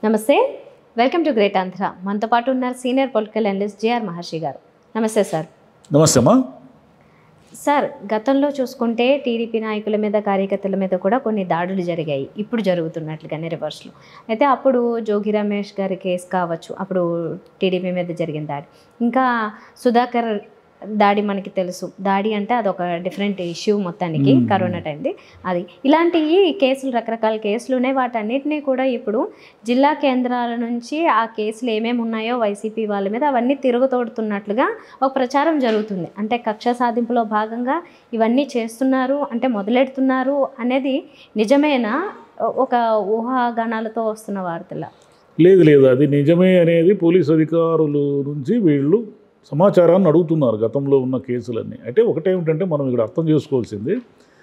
నమస్తే welcome to great Andhra మనతో పాటు ఉన్నారు senior political analyst J R Maharshi గారు నమస్తే సార్ నమస్తే అమ్మా సార్ గతంలో చూసుకుంటే టీడీపీ నాయకుల మీద కార్యకర్తల మీద కూడా కొన్ని దాడులు జరిగాయి ఇప్పుడు జరుగుతున్నట్లుగానే రివర్స్లో అయితే అప్పుడు జోగి రమేష్ గారి కేసు కావచ్చు అప్పుడు టీడీపీ మీద జరిగిన దాడి ఇంకా సుధాకర్ దాడి మనకి తెలుసు దాడి అంటే అదొక డిఫరెంట్ ఇష్యూ మొత్తానికి Hmm. కరోనా టైంది అది ఇలాంటివి కేసులు రకరకాల కేసులు ఉన్నాయి వాటన్నిటినీ కూడా ఇప్పుడు జిల్లా కేంద్రాల నుంచి ఆ కేసులు ఏమేమి ఉన్నాయో వైసీపీ వాళ్ళ మీద అవన్నీ తిరుగుతోడుతున్నట్లుగా ఒక ప్రచారం జరుగుతుంది అంటే కక్ష సాధింపులో భాగంగా ఇవన్నీ చేస్తున్నారు అంటే మొదలెడుతున్నారు అనేది నిజమేనా ఒక ఊహాగానాలతో వస్తున్న వార్తల లేదు లేదు అది నిజమే అనేది పోలీస్ అధికారుల నుంచి వీళ్ళు సమాచారాన్ని అడుగుతున్నారు గతంలో ఉన్న కేసులన్నీ అయితే ఒకటేమిటంటే మనం ఇక్కడ అర్థం చేసుకోవాల్సింది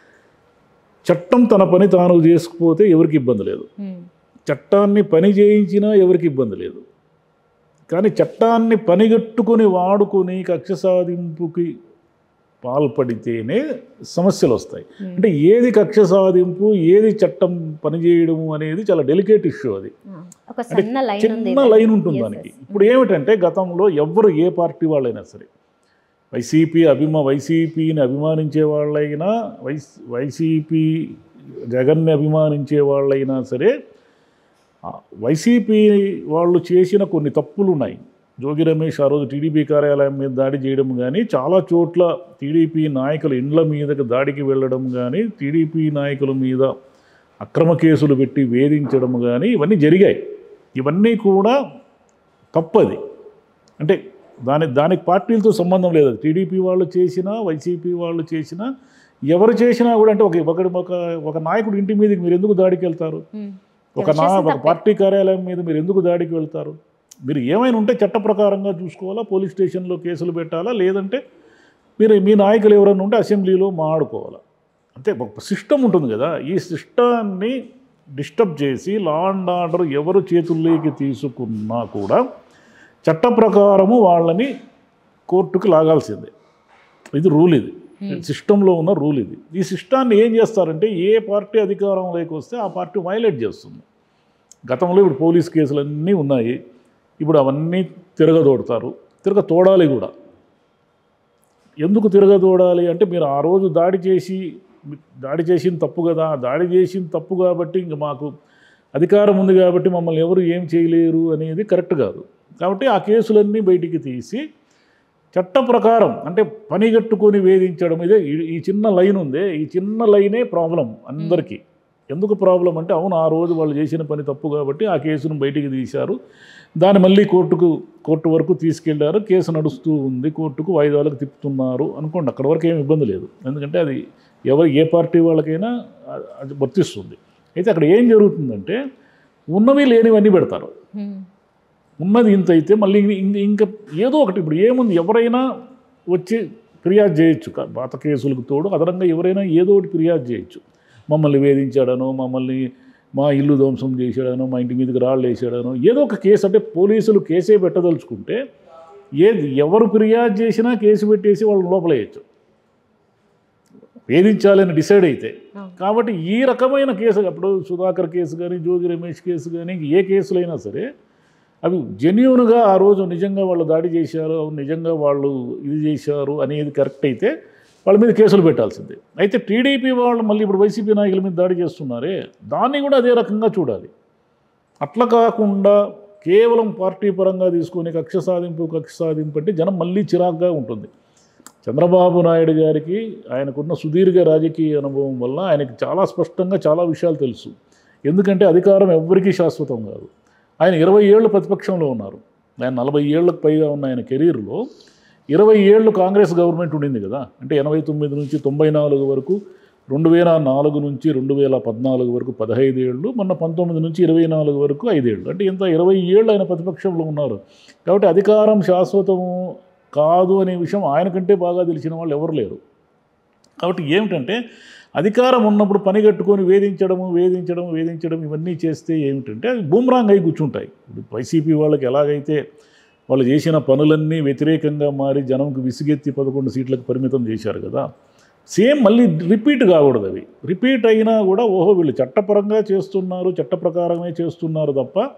చట్టం తన పని తాను చేసుకుపోతే ఎవరికి ఇబ్బంది లేదు చట్టాన్ని పని చేయించినా ఎవరికి ఇబ్బంది లేదు కానీ చట్టాన్ని పనిగట్టుకొని వాడుకొని కక్ష సాధింపుకి పాల్పడితేనే సమస్యలు వస్తాయి అంటే ఏది కక్ష సాధింపు ఏది చట్టం పనిచేయడము అనేది చాలా డెలికేట్ ఇష్యూ అది ఒక సన్న లైన్ ఉంది చిన్న లైన్ ఉంటుంది Yes, దానికి yes. ఇప్పుడు ఏమిటంటే గతంలో ఎవ్వరు ఏ పార్టీ వాళ్ళైనా సరే వైసీపీ అభిమా వైసీపీని అభిమానించే వాళ్ళైనా వైస్ వైసీపీ జగన్ని అభిమానించే వాళ్ళైనా సరే ఆ వైసీపీ వాళ్ళు చేసిన కొన్ని తప్పులు ఉన్నాయి జోగి రమేష్ ఆ రోజు టీడీపీ కార్యాలయం మీద దాడి చేయడం కానీ చాలా చోట్ల టీడీపీ నాయకుల ఇండ్ల మీదకి దాడికి వెళ్ళడం కానీ టీడీపీ నాయకుల మీద అక్రమ కేసులు పెట్టి వేధించడం కానీ ఇవన్నీ జరిగాయి ఇవన్నీ కూడా తప్పది అంటే దాని దానికి పార్టీలతో సంబంధం లేదు అది టీడీపీ వాళ్ళు చేసినా వైసీపీ వాళ్ళు చేసినా ఎవరు చేసినా కూడా అంటే ఒక ఒకటి ఒక ఒక నాయకుడు ఇంటి మీదకి మీరు ఎందుకు దాడికి వెళ్తారు ఉమ్. ఒక ఎవరు నా చేసిన ఒక తప్పే. పార్టీ కార్యాలయం మీద మీరు ఎందుకు దాడికి వెళ్తారు మీరు ఏమైనా ఉంటే చట్ట ప్రకారంగా చూసుకోవాలా పోలీస్ స్టేషన్లో కేసులు పెట్టాలా లేదంటే మీరు మీ నాయకులు ఎవరైనా ఉంటే అసెంబ్లీలో మాడుకోవాలా అంటే ఒక సిస్టమ్ ఉంటుంది కదా ఈ సిస్టాన్ని డిస్టర్బ్ చేసి లా అండ్ ఆర్డర్ ఎవరు చేతుల్లోకి తీసుకున్నా కూడా చట్ట ప్రకారము వాళ్ళని కోర్టుకు లాగాల్సిందే ఇది రూల్ ఇది సిస్టంలో ఉన్న రూల్ ఇది ఈ సిస్టాన్ని ఏం చేస్తారంటే ఏ పార్టీ అధికారంలోకి వస్తే ఆ పార్టీ వైలేట్ చేస్తుంది గతంలో ఇప్పుడు పోలీస్ కేసులన్నీ ఉన్నాయి ఇప్పుడు అవన్నీ తిరగదోడతారు తిరగ తోడాలి కూడా ఎందుకు తిరగదోడాలి అంటే మీరు ఆ రోజు దాడి చేసి దాడి చేసింది తప్పు కదా దాడి చేసింది తప్పు కాబట్టి ఇంక మాకు అధికారం ఉంది కాబట్టి మమ్మల్ని ఎవరు ఏం చేయలేరు అనేది కరెక్ట్ కాదు కాబట్టి ఆ కేసులన్నీ బయటికి తీసి చట్ట ప్రకారం అంటే పనిగట్టుకొని వేధించడం ఇదే ఈ- ఈ చిన్న లైన్ ఉందే ఈ చిన్న లైనే ప్రాబ్లం అందరికీ ఎందుకు ప్రాబ్లం అంటే అవును ఆ రోజు వాళ్ళు చేసిన పని తప్పు కాబట్టి ఆ కేసును బయటికి తీశారు దాన్ని మళ్ళీ కోర్టుకు కోర్టు వరకు తీసుకెళ్లారు కేసు నడుస్తూ ఉంది కోర్టుకు వాయిదాలకు తిప్పుతున్నారు అనుకోండి అక్కడ వరకు ఏమి ఇబ్బంది లేదు ఎందుకంటే అది ఎవరు ఏ పార్టీ వాళ్ళకైనా అ- అది వర్తిస్తుంది అయితే అక్కడ ఏం జరుగుతుందంటే ఉన్నవి లేనివన్నీ పెడతారు ఉమ్. ఉన్నది ఇంత అయితే మళ్ళీ ఇంక ఇంకా ఏదో ఒకటి ఇప్పుడు ఏముంది ఎవరైనా వచ్చి ఫిర్యాదు చేయొచ్చు క- పాత కేసులకు తోడు అదనంగా ఎవరైనా ఏదో ఒకటి ఫిర్యాదు చేయొచ్చు మమ్మల్ని వేధించాడనో మమ్మల్ని మా ఇల్లు ధ్వంసం చేశాడనో మా ఇంటి మీదకి రాళ్ళు వేసాడనో ఏదో ఒక కేసు అంటే పోలీసులు కేసే పెట్టదలుచుకుంటే ఏది ఎవరు ఫిర్యాదు చేసినా కేసు పెట్టేసి వాళ్ళని లోపలేయచ్చు వేధించాలని డిసైడ్ అయితే అవును. కాబట్టి ఈ రకమైన కేసు అప్పుడు సుధాకర్ కేసు కానీ జోగి రమేష్ కేసు కానీ ఏ కేసులైనా సరే అవి జెన్యున్గా ఆ రోజు నిజంగా వాళ్ళు దాడి చేశారు అవును నిజంగా వాళ్ళు ఇది చేశారు అనేది కరెక్ట్ అయితే వాళ్ళ మీద కేసులు పెట్టాల్సిందే అయితే టీడీపీ వాళ్ళు మళ్ళీ ఇప్పుడు వైసీపీ నాయకుల మీద దాడి చేస్తున్నారే దాన్ని కూడా అదే రకంగా చూడాలి అట్లా కాకుండా కేవలం పార్టీ పరంగా తీసుకొని కక్ష సాధింపు కక్ష సాధింపు అంటే జనం మళ్ళీ చిరాగ్గా ఉంటుంది చంద్రబాబు నాయుడు గారికి ఆయనకున్న సుదీర్ఘ రాజకీయ అనుభవం వల్ల ఆయనకి చాలా స్పష్టంగా చాలా విషయాలు తెలుసు ఎందుకంటే అధికారం ఎవ్వరికీ శాశ్వతం కాదు ఆయన ఇరవై ఏళ్ళు ప్రతిపక్షంలో ఉన్నారు ఆయన నలభై ఏళ్ళకు పైగా ఉన్న ఆయన కెరీర్లో ఇరవై ఏళ్ళు కాంగ్రెస్ గవర్నమెంట్ ఉండింది కదా అంటే ఎనభై తొమ్మిది నుంచి తొంభై నాలుగు వరకు రెండు వేల నాలుగు నుంచి రెండు వేల పద్నాలుగు వరకు పదహైదు ఏళ్ళు మొన్న పంతొమ్మిది నుంచి ఇరవై నాలుగు వరకు ఐదేళ్ళు అంటే ఇంత ఇరవై ఏళ్ళు ఆయన ప్రతిపక్షంలో ఉన్నారు కాబట్టి అధికారం శాశ్వతము కాదు అనే విషయం ఆయన కంటే బాగా తెలిసిన వాళ్ళు ఎవరు లేరు కాబట్టి ఏమిటంటే అధికారం ఉన్నప్పుడు పని కట్టుకొని వేధించడము వేధించడం వేధించడం ఇవన్నీ చేస్తే ఏమిటంటే అవి బూమ్రాంగ్ అయి కూర్చుంటాయి ఇప్పుడు వైసీపీ వాళ్ళకి ఎలాగైతే వాళ్ళు చేసిన పనులన్నీ వ్యతిరేకంగా మారి జనంకు విసిగెత్తి పదకొండు సీట్లకు పరిమితం చేశారు కదా సేమ్ మళ్ళీ రిపీట్ కాకూడదు అవి రిపీట్ అయినా కూడా ఓహో వీళ్ళు చట్టపరంగా చేస్తున్నారు చట్ట ప్రకారమే చేస్తున్నారు తప్ప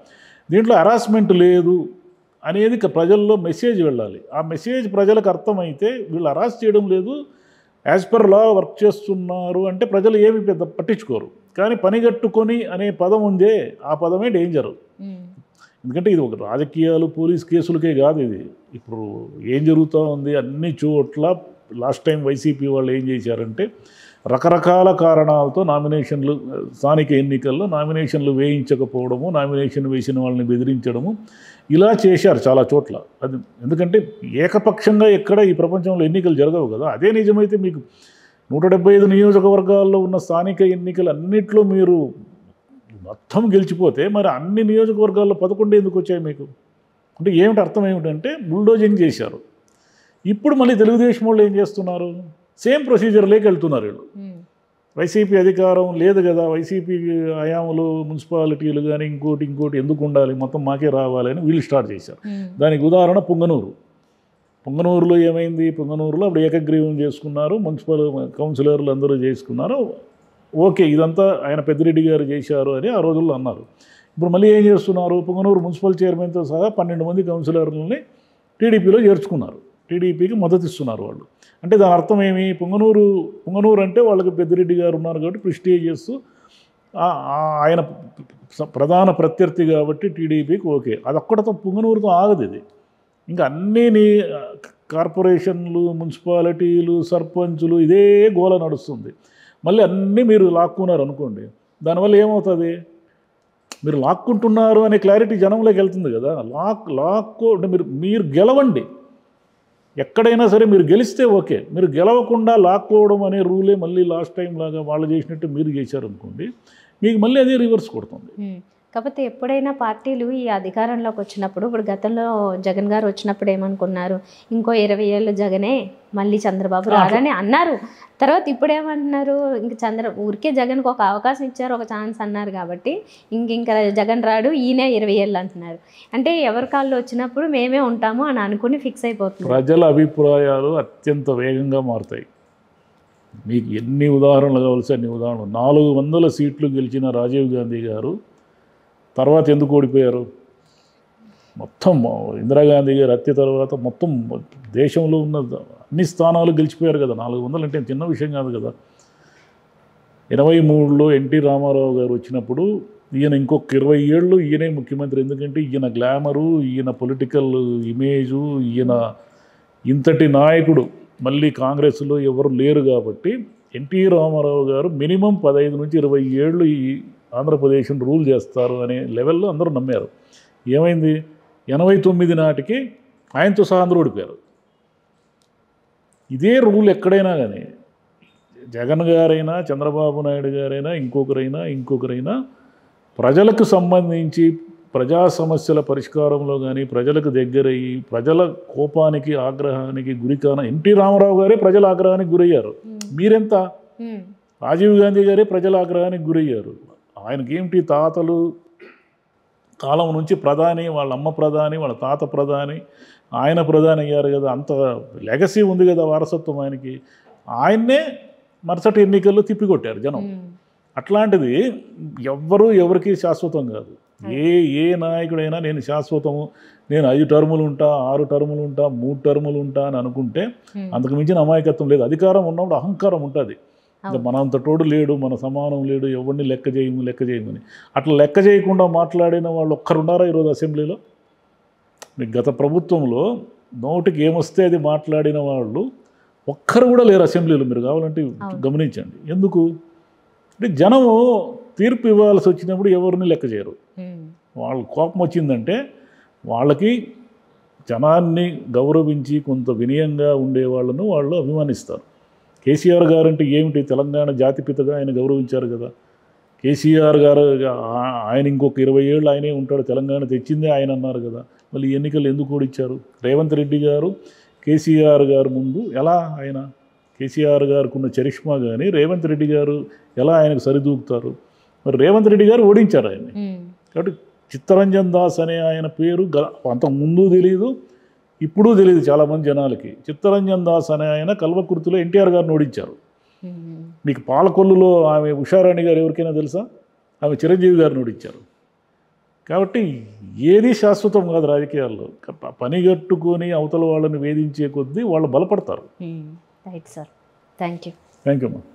దీంట్లో హరాస్మెంట్ లేదు అనేది ఇక ప్రజల్లో మెసేజ్ వెళ్ళాలి ఆ మెసేజ్ ప్రజలకు అర్థమైతే వీళ్ళు హరాస్ చేయడం లేదు యాజ్ పర్ లా వర్క్ చేస్తున్నారు అంటే ప్రజలు ఏమి పెద్ద పట్టించుకోరు కానీ పనిగట్టుకొని అనే పదం ఉందే ఆ పదమే డేంజర్ ఎందుకంటే ఇది ఒక రాజకీయాలు పోలీస్ కేసులకే కాదు ఇది ఇప్పుడు ఏం జరుగుతూ ఉంది అన్ని చోట్ల లాస్ట్ టైం వైసీపీ వాళ్ళు ఏం చేశారంటే రకరకాల కారణాలతో నామినేషన్లు స్థానిక ఎన్నికల్లో నామినేషన్లు వేయించకపోవడము నామినేషన్ వేసిన వాళ్ళని బెదిరించడము ఇలా చేశారు చాలా చోట్ల అది ఎందుకంటే ఏకపక్షంగా ఎక్కడ ఈ ప్రపంచంలో ఎన్నికలు జరగవు కదా అదే నిజమైతే మీకు నూట డెబ్బై ఐదు నియోజకవర్గాల్లో ఉన్న స్థానిక ఎన్నికలు అన్నిట్లో మీరు మొత్తం గెలిచిపోతే మరి అన్ని నియోజకవర్గాల్లో పదకొండు ఎందుకు వచ్చాయి మీకు అంటే ఏమిటి అర్థం ఏమిటంటే బుల్డోజింగ్ చేశారు ఇప్పుడు మళ్ళీ తెలుగుదేశం వాళ్ళు ఏం చేస్తున్నారు సేమ్ ప్రొసీజర్లోకి వెళ్తున్నారు వీళ్ళు వైసీపీ అధికారం లేదు కదా వైసీపీ హయాంలో మున్సిపాలిటీలు కానీ ఇంకోటి ఇంకోటి ఎందుకు ఉండాలి మొత్తం మాకే రావాలి అని వీళ్ళు స్టార్ట్ చేశారు దానికి ఉదాహరణ పొంగనూరు పొంగనూరులో ఏమైంది పొంగనూరులో అప్పుడు ఏకగ్రీవం చేసుకున్నారు మున్సిపల్ కౌన్సిలర్లు అందరూ చేసుకున్నారు ఓకే ఇదంతా ఆయన పెద్దిరెడ్డి గారు చేశారు అని ఆ రోజుల్లో అన్నారు ఇప్పుడు మళ్ళీ ఏం చేస్తున్నారు పొంగనూరు మున్సిపల్ చైర్మన్తో సహా పన్నెండు మంది కౌన్సిలర్లని టీడీపీలో చేర్చుకున్నారు టీడీపీకి మద్దతు ఇస్తున్నారు వాళ్ళు అంటే దాని అర్థం ఏమి పొంగనూరు పొంగనూరు అంటే వాళ్ళకి పెద్దిరెడ్డి గారు ఉన్నారు కాబట్టి ప్రిస్టేజ్ చేస్తూ ఆ- ఆ- ఆయన స- ప్రధాన ప్రత్యర్థి కాబట్టి టీడీపీకి ఓకే అది ఒక్కడతో పొంగనూరుతో ఆగదు ఇది ఇంకా అన్నీ నీ కార్పొరేషన్లు మున్సిపాలిటీలు సర్పంచులు ఇదే గోల నడుస్తుంది మళ్ళీ అన్నీ మీరు లాక్కున్నారు అనుకోండి దానివల్ల ఏమవుతుంది మీరు లాక్కుంటున్నారు అనే క్లారిటీ జనంలోకి వెళ్తుంది కదా లాక్ లాక్కో అంటే మీరు మీరు గెలవండి ఎక్కడైనా సరే మీరు గెలిస్తే ఓకే మీరు గెలవకుండా లాక్కోవడం అనే రూలే మళ్ళీ లాస్ట్ టైం లాగా వాళ్ళు చేసినట్టు మీరు చేశారనుకోండి మీకు మళ్ళీ అదే రివర్స్ కొడుతుంది ఉమ్. కాకపోతే ఎప్పుడైనా పార్టీలు ఈ అధికారంలోకి వచ్చినప్పుడు ఇప్పుడు గతంలో జగన్ గారు వచ్చినప్పుడు ఏమనుకున్నారు ఇంకో ఇరవై ఏళ్ళు జగనే మళ్ళీ చంద్రబాబు రాడని అన్నారు తర్వాత ఇప్పుడు ఏమంటున్నారు ఇంక చంద్ర ఊరికే జగన్కి ఒక అవకాశం ఇచ్చారు ఒక ఛాన్స్ అన్నారు కాబట్టి ఇంక ఇంకా జగన్ రాడు ఈయనే ఇరవై ఏళ్ళు అంటున్నారు అంటే ఎవరి కాళ్ళు వచ్చినప్పుడు మేమే ఉంటాము అని అనుకుని ఫిక్స్ అయిపోతున్నారు ప్రజల అభిప్రాయాలు అత్యంత వేగంగా మారుతాయి మీకు ఎన్ని ఉదాహరణలు కావాల్సి అన్ని ఉదాహరణలు నాలుగు వందల సీట్లు గెలిచిన రాజీవ్ గాంధీ గారు తర్వాత ఎందుకు ఓడిపోయారు మొత్తం ఇందిరాగాంధీ గారి హత్య తర్వాత మొత్తం దేశంలో ఉన్న అన్ని స్థానాలు గెలిచిపోయారు కదా నాలుగు వందలు అంటే చిన్న విషయం కాదు కదా ఎనభై మూడులో ఎన్టీ రామారావు గారు వచ్చినప్పుడు ఈయన ఇంకొక ఇరవై ఏళ్ళు ఈయనే ముఖ్యమంత్రి ఎందుకంటే ఈయన గ్లామరు ఈయన పొలిటికల్ ఇమేజు ఈయన ఇంతటి నాయకుడు మళ్ళీ కాంగ్రెస్లో ఎవరు లేరు కాబట్టి ఎన్టీ రామారావు గారు మినిమం పదహైదు నుంచి ఇరవై ఏళ్ళు ఈ ఆంధ్రప్రదేశ్ని రూల్ చేస్తారు అనే లెవెల్లో అందరూ నమ్మారు ఏమైంది ఎనభై తొమ్మిది నాటికి ఆయనతో సహా అందరూ ఓడిపోయారు ఇదే రూల్ ఎక్కడైనా కానీ జగన్ గారైనా చంద్రబాబు నాయుడు గారైనా ఇంకొకరైనా ఇంకొకరైనా ప్రజలకు సంబంధించి ప్రజా సమస్యల పరిష్కారంలో కానీ ప్రజలకు దగ్గరయ్యి ప్రజల కోపానికి ఆగ్రహానికి గురికాన ఎన్టీ రామారావు గారే ప్రజల ఆగ్రహానికి గురయ్యారు మీరెంత ఉమ్. రాజీవ్ గాంధీ గారే ప్రజల ఆగ్రహానికి గురయ్యారు ఆయనకేమిటి తాతలు కాలం నుంచి ప్రధాని వాళ్ళ అమ్మ ప్రధాని వాళ్ళ తాత ప్రధాని ఆయన ప్రధాని అయ్యారు కదా అంత లెగసీ ఉంది కదా వారసత్వం ఆయనకి ఆయన్నే మరుసటి ఎన్నికల్లో తిప్పికొట్టారు జనం ఉమ్. అట్లాంటిది ఎవ్వరూ ఎవరికి శాశ్వతం కాదు ఏ ఏ నాయకుడైనా నేను శాశ్వతము నేను ఐదు టర్ములు ఉంటా ఆరు టర్ములు ఉంటా మూడు టర్ములు ఉంటా అని అనుకుంటే ఉమ్. అంతకు మించిన అమాయకత్వం లేదు అధికారం ఉన్నప్పుడు అహంకారం ఉంటుంది ఇంకా అవును. మనంత తోడు లేడు మన సమానం లేడు ఎవరిని లెక్క చేయము లెక్క చేయమని అట్లా లెక్క చేయకుండా మాట్లాడిన వాళ్ళు ఒక్కరున్నారా ఈరోజు అసెంబ్లీలో మీకు గత ప్రభుత్వంలో నోటికి ఏమొస్తే అది మాట్లాడిన వాళ్ళు ఒక్కరు కూడా లేరు అసెంబ్లీలో మీరు కావాలంటే అవును. గమనించండి ఎందుకు అంటే జనము తీర్పు ఇవ్వాల్సి వచ్చినప్పుడు ఎవరిని లెక్క చేయరు ఉమ్. వాళ్ళ కోపం వచ్చిందంటే వాళ్ళకి జనాన్ని గౌరవించి కొంత వినయంగా ఉండే వాళ్ళను వాళ్ళు అభిమానిస్తారు కేసీఆర్ గారు అంటే ఏమిటి తెలంగాణ జాతిపితగా ఆయన గౌరవించారు కదా కేసీఆర్ గారు ఆ- ఆయన ఇంకొక ఇరవై ఏళ్ళు ఆయనే ఉంటాడు తెలంగాణ తెచ్చిందే ఆయన అన్నారు కదా మళ్ళీ ఈ ఎన్నికలు ఎందుకు ఓడిచ్చారు రేవంత్ రెడ్డి గారు కేసీఆర్ గారు ముందు ఎలా ఆయన కేసీఆర్ గారికి ఉన్న చరిష్మా కానీ రేవంత్ రెడ్డి గారు ఎలా ఆయనకు సరిదూకుతారు మరి రేవంత్ రెడ్డి గారు ఓడించారు ఆయన్ని ఉమ్. కాబట్టి చిత్తరంజన్ దాస్ అనే ఆయన పేరు గ అంత ముందు తెలియదు ఇప్పుడు తెలియదు చాలామంది జనాలకి చిత్తరంజన్ దాస్ అనే ఆయన కల్వకుర్తిలో ఎన్టీఆర్ గారిని ఓడించారు ఉమ్. మీకు పాలకొల్లులో ఆమె ఉషారాణి గారు ఎవరికైనా తెలుసా ఆమె చిరంజీవి గారిని ఓడించారు కాబట్టి ఏది శాశ్వతం కాదు రాజకీయాల్లో క- పనిగట్టుకొని అవతల వాళ్ళని వేధించే కొద్దీ వాళ్ళు బలపడతారు right sir thank you thank you అమ్మా